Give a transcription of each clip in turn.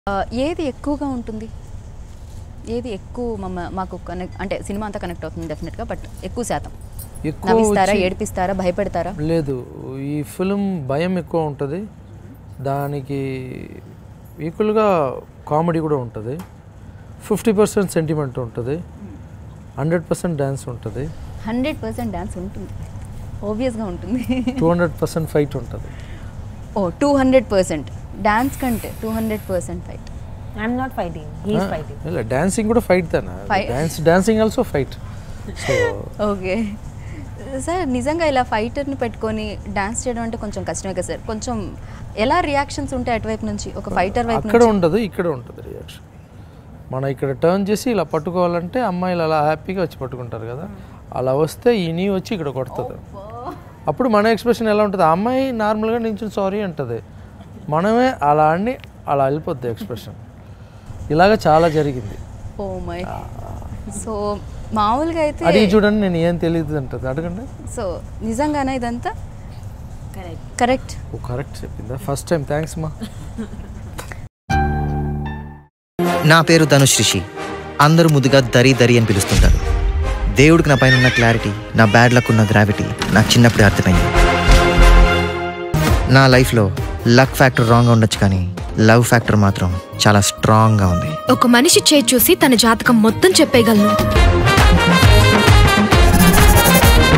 ఆ, ఏది ఎక్కువగా ఉంటుంది ఏది ఎక్కువ మమ్మ మాకు కనెక్ట్ అంటే సినిమా అంతా కనెక్ట్ అవుతుంది డెఫినెట్గా బట్ ఎక్కువ శాతం ఎక్కువ నవ్విస్తారా వచ్చి- ఏడిపిస్తారా భయపెడతారా లేదు ఈ ఫిలిం భయం ఎక్కువ ఉంటుంది దానికి ఈక్వల్గా కామెడీ కూడా ఉంటుంది ఫిఫ్టీ పర్సెంట్ సెంటిమెంట్ ఉంటుంది హండ్రెడ్ పర్సెంట్ డ్యాన్స్ ఉంటుంది హండ్రెడ్ పర్సెంట్ డ్యాన్స్ ఉంటుంది ఓబియస్గా ఉంటుంది టూ హండ్రెడ్ పర్సెంట్ ఫైట్ ఉంటుంది oh two hundred percent dance కంటే two hundred percent fight I'm not fighting he's fighting ಇಲ್ಲ ಡ್ಯಾನ್ಸಿಂಗ್ ಕೂಡ ಫೈಟ್ ತಾನೆ Fight. Dance dancing also fight so okay sir నిజంగా ఇలా ఫైటర్ని పెట్టుకొని డాన్స్ చేయడం అంటే కొంచెం కష్టమే కదా సార్ కొంచెం ఎలా రియాక్షన్స్ ఉంటాయి అటువైపు నుంచి ఒక ఫైటర్ వైపు అక్కడ నుంచి ఉండదు ఇక్కడ ఉంటుంది రియాక్షన్ మనం ఇక్కడ టర్న్ చేసి ఇలా పట్టుకోవాలంటే అమ్మాయిలు అలా హ్యాపీగా వచ్చి పట్టుకుంటారు కదా అలా వస్తే ఈ నీ వచ్చి ఇక్కడ కొడుతుంది అప్పుడు మన ఎక్స్ప్రెషన్ ఎలా ఉంటుంది ఆ అమ్మాయి నార్మల్గా నించుని సారీ అంటుంది మనమే అలా అని అలా వెళ్ళిపోద్ది ఎక్స్ప్రెషన్ ఇలాగ చాలా జరిగింది ఓ మై సో మామూలుగా అయితే అడిగి చూడండి నేను ఏం తెలియదు అంటుంది అడగండి సో నిజంగానే ఇదంతా కరెక్ట్ కరెక్ట్ ఓ కరెక్ట్ చెప్పిందా ఫస్ట్ టైం థ్యాంక్స్ మా నా పేరు ధనుష్ రిషి అందరూ ముద్దుగా దరి దరి అని పిలుస్తుంటారు దేవుడికి నా పైన ఉన్న క్లారిటీ నా బ్యాడ్ లక్ ఉన్న గ్రావిటీ నాకు చిన్నప్పుడే అర్థమైంది నా లైఫ్లో లక్ ఫ్యాక్టర్ రాంగ్గా ఉండొచ్చు కానీ లవ్ ఫ్యాక్టర్ మాత్రం చాలా స్ట్రాంగ్గా ఉంది ఒక మనిషి చేయి చూసి తన జాతకం మొత్తం చెప్పేయగలను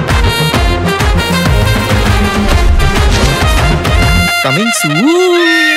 కమింగ్ సూ